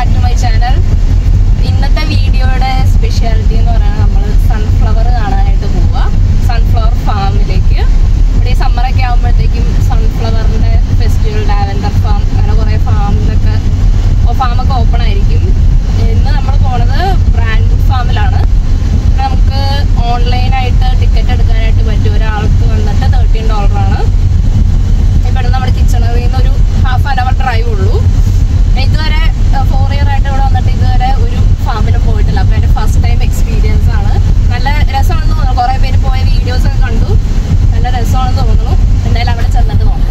Back to my channel ഇന്നത്തെ വീഡിയോയുടെ speciality എന്ന് പറയുന്നത് നമ്മൾ സൺഫ്ലവർ കാണാനായിട്ട് പോവുക സൺഫ്ലവർ ഫാമിലേക്ക് ഇവിടെ ഈ സമ്മറൊക്കെ ആകുമ്പോഴത്തേക്കും സൺഫ്ലവറിൻ്റെ ഫെസ്റ്റിവൽ ലാവൻഡർ ഫാം അങ്ങനെ കുറേ ഫാമിലൊക്കെ ഫാമൊക്കെ ഓപ്പൺ ആയിരിക്കും ഇന്ന് നമ്മൾ പോണത് ബ്രാൻഡ് ഫാമിലാണ് ഇവിടെ നമുക്ക് ഓൺലൈനായിട്ട് ടിക്കറ്റ് എടുക്കാനായിട്ട് പറ്റും ഒരാൾക്ക് വന്നിട്ട് തേർട്ടീൻ ഡോളറാണ് ഇവിടെ നമ്മുടെ കിച്ചണറിൽ നിന്ന് ഒരു ഹാഫ് ആൻ അവർ ഡ്രൈവ് ഉള്ളൂ ഞാൻ ഇതുവരെ ഫോർ ഇയർ ആയിട്ട് ഇവിടെ വന്നിട്ട് ഇതുവരെ ഒരു ഫാമിലും പോയിട്ടില്ല അപ്പോൾ എൻ്റെ ഫസ്റ്റ് ടൈം എക്സ്പീരിയൻസ് ആണ് നല്ല രസമാണെന്ന് തോന്നുന്നു കുറേ പേര് പോയ വീഡിയോസ് ഒക്കെ കണ്ടു നല്ല രസമാണെന്ന് തോന്നുന്നു എന്തായാലും അവിടെ ചെന്നിട്ട് നോക്കാം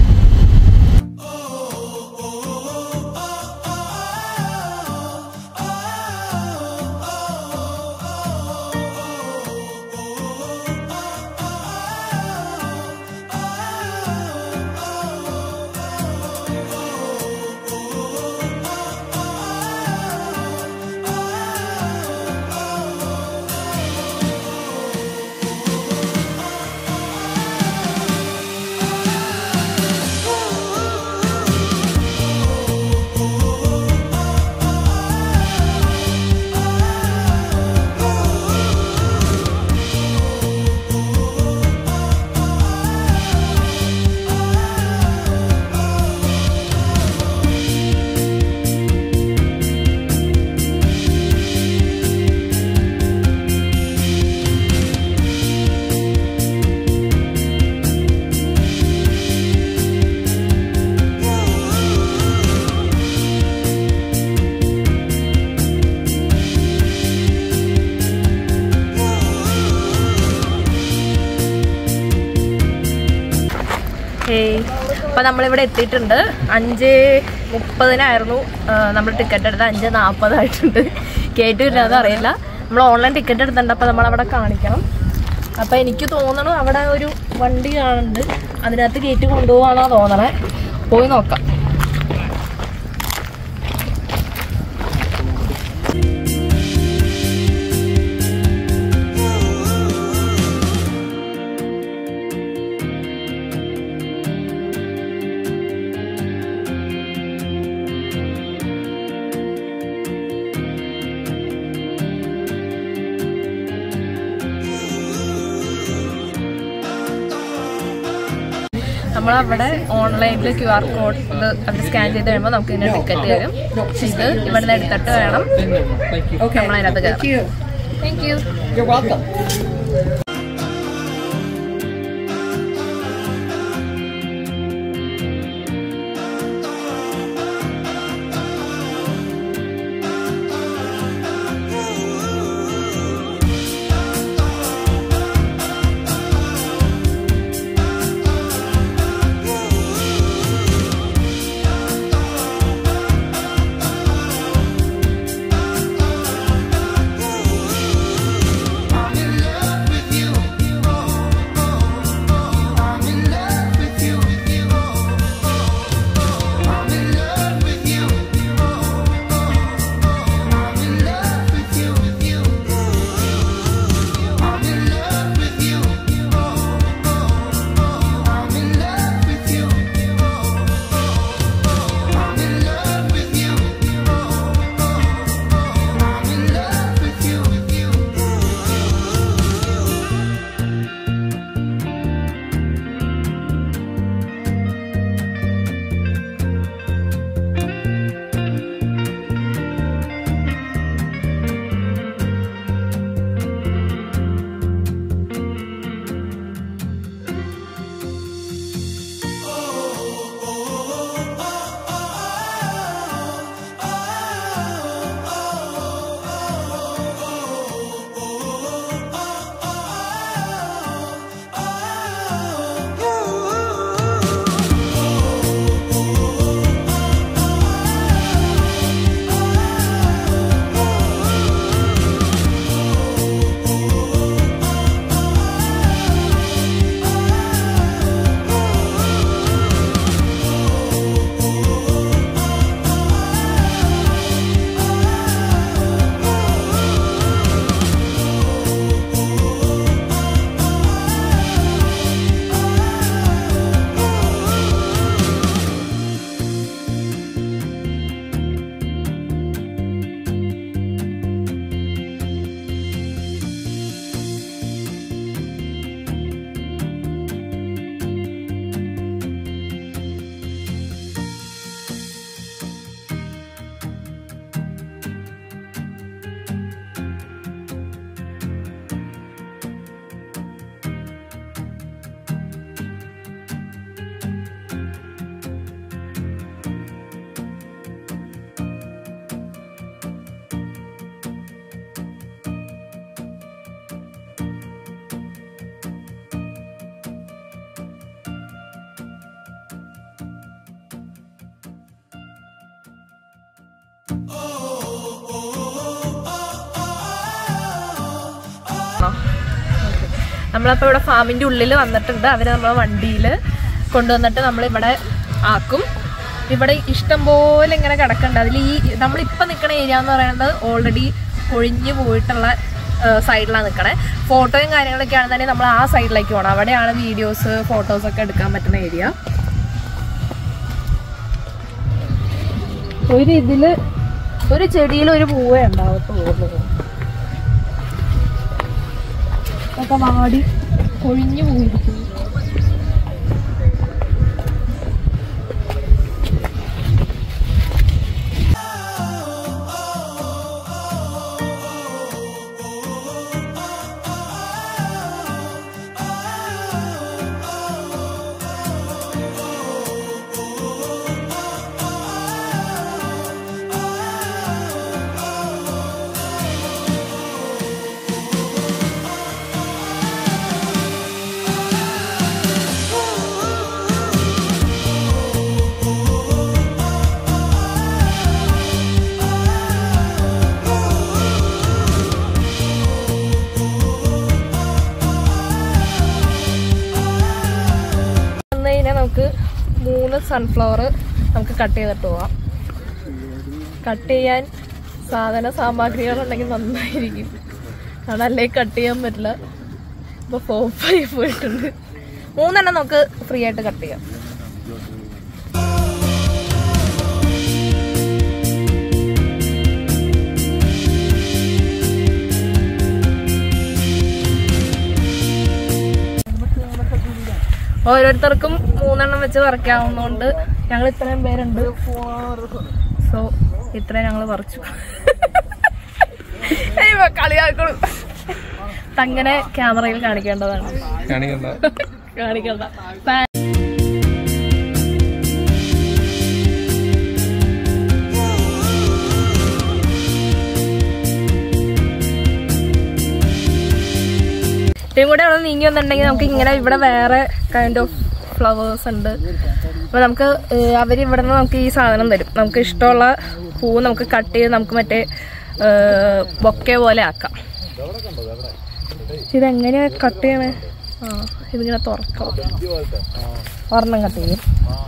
ഹേയ് അപ്പോൾ നമ്മളിവിടെ എത്തിയിട്ടുണ്ട് അഞ്ച് മുപ്പതിനായിരുന്നു നമ്മൾ ടിക്കറ്റ് എടുത്തത് അഞ്ച് നാൽപ്പതായിട്ടുണ്ട് കേട്ടില്ല അതറിയില്ല നമ്മൾ ഓൺലൈൻ ടിക്കറ്റ് എടുത്തിട്ടുണ്ട് അപ്പോൾ നമ്മളവിടെ കാണിക്കണം അപ്പോൾ എനിക്ക് തോന്നണു അവിടെ ഒരു വണ്ടി കാണുന്നുണ്ട് അതിനകത്ത് കയറ്റി കൊണ്ടുപോകാണോ തോന്നണേ പോയി നോക്കാം നമ്മളവിടെ ഓൺലൈനിൽ ക്യു ആർ കോഡ് അവർ സ്കാൻ ചെയ്ത് കഴിയുമ്പോൾ നമുക്ക് ഇതിന്റെ ടിക്കറ്റ് തരും ഇത് ഇവിടുന്ന് എടുത്തിട്ട് വേണം Okay. നമ്മളതിനകത്ത് Thank you. Thank you You're welcome. I'm in love നമ്മളപ്പോൾ ഇവിടെ ഫാമിൻ്റെ ഉള്ളിൽ വന്നിട്ടുണ്ട് അവർ നമ്മളെ വണ്ടിയിൽ കൊണ്ടുവന്നിട്ട് നമ്മളിവിടെ ആക്കും ഇവിടെ ഇഷ്ടം പോലെ ഇങ്ങനെ കിടക്കുന്നുണ്ട് അതിൽ ഈ നമ്മളിപ്പോൾ നിൽക്കുന്ന ഏരിയ എന്ന് പറയുന്നത് ഓൾറെഡി കൊഴിഞ്ഞു പോയിട്ടുള്ള സൈഡിലാണ് നിൽക്കണേ ഫോട്ടോയും കാര്യങ്ങളൊക്കെ ആണെന്നുണ്ടെങ്കിൽ നമ്മൾ ആ സൈഡിലേക്ക് പോകണം അവിടെയാണ് വീഡിയോസ് ഫോട്ടോസ് ഒക്കെ എടുക്കാൻ പറ്റുന്ന ഏരിയ ഒരു ഇതില് ഒരു ചെടിയിൽ ഒരു പൂവേ ഉണ്ടാവത്തുള്ളൂ ഒക്കെ വാടി കൊഴിഞ്ഞു പോയിരിക്കുന്നു വന്നു കഴിഞ്ഞാൽ നമുക്ക് മൂന്ന് സൺഫ്ലവർ നമുക്ക് കട്ട് ചെയ്തിട്ട് പോവാം കട്ട് ചെയ്യാൻ സാധന സാമഗ്രികളുണ്ടെങ്കിൽ നന്നായിരിക്കും കാരണം അല്ലെങ്കിൽ കട്ട് ചെയ്യാൻ പറ്റില്ല ഇപ്പോൾ ഫോപ്പായി പോയിട്ടുണ്ട് മൂന്നെണ്ണം നമുക്ക് ഫ്രീ ആയിട്ട് കട്ട് ചെയ്യാം ഓരോരുത്തർക്കും മൂന്നെണ്ണം വെച്ച് പറിക്കാവുന്നതുകൊണ്ട് ഞങ്ങൾ ഇത്രയും പേരുണ്ട് സോ ഇത്രയും ഞങ്ങൾ പറിച്ചു അയ്യോ, കളിയാക്കളും അങ്ങനെ ക്യാമറയിൽ കാണിക്കേണ്ടതാണ് കാണിക്കണ്ട കാണിക്കണ്ട ഫാൻ ഇത്രയും കൂടെ അവിടെ നീങ്ങി വന്നിട്ടുണ്ടെങ്കിൽ നമുക്ക് ഇങ്ങനെ ഇവിടെ വേറെ കൈൻഡ് ഓഫ് ഫ്ലവേഴ്സ് ഉണ്ട് അപ്പൊ നമുക്ക് ഏഹ്, അവര് ഇവിടെ നിന്ന് നമുക്ക് ഈ സാധനം തരും നമുക്ക് ഇഷ്ടമുള്ള പൂവ് നമുക്ക് കട്ട് ചെയ്ത് നമുക്ക് മറ്റേ ബൊക്കെ പോലെ ആക്കാം ഇതെങ്ങനെയാ കട്ട് ചെയ്യണേ ആ ഇതിങ്ങനെ തുറക്കാം ഒരെണ്ണം കട്ട് ചെയ്യും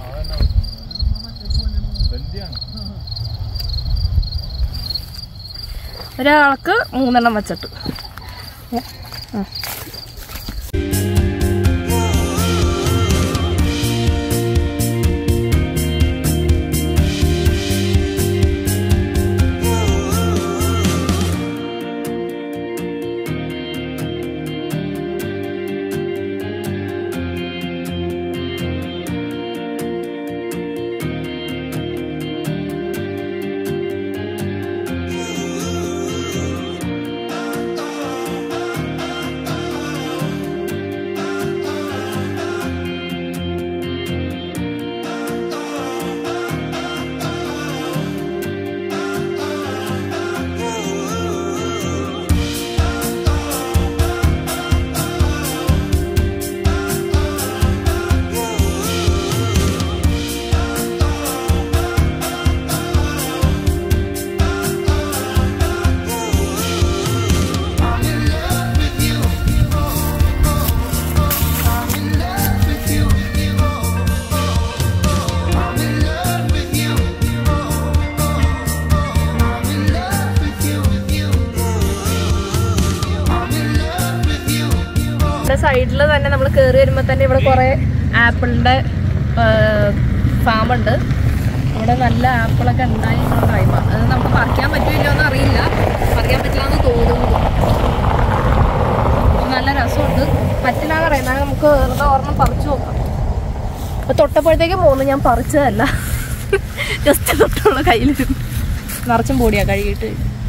ഒരാൾക്ക് മൂന്നെണ്ണം വെച്ചിട്ട് ഏ, ആ. ഇവിടെ സൈഡിൽ തന്നെ നമ്മൾ കയറി വരുമ്പോൾ തന്നെ ഇവിടെ കുറേ ആപ്പിളിൻ്റെ ഫാമുണ്ട് ഇവിടെ നല്ല ആപ്പിളൊക്കെ ഉണ്ടായിട്ടുള്ള ടൈമാണ് അത് നമുക്ക് പറിക്കാൻ പറ്റുമല്ലോ എന്ന് അറിയില്ല പറിക്കാൻ പറ്റില്ല എന്ന് തോന്നുന്നു നല്ല രസമുണ്ട് പറ്റില്ല എന്ന് പറയുന്നത് നമുക്ക് വെറുതെ ഒരെണ്ണം പറിച്ചു നോക്കാം അപ്പോൾ തൊട്ടപ്പോഴത്തേക്ക് മൂന്ന് ഞാൻ പറിച്ചതല്ല ജസ്റ്റ് തൊട്ടുള്ള കയ്യിലിരുന്നു നിറച്ചും പൊടിയാണ് കഴുകിയിട്ട്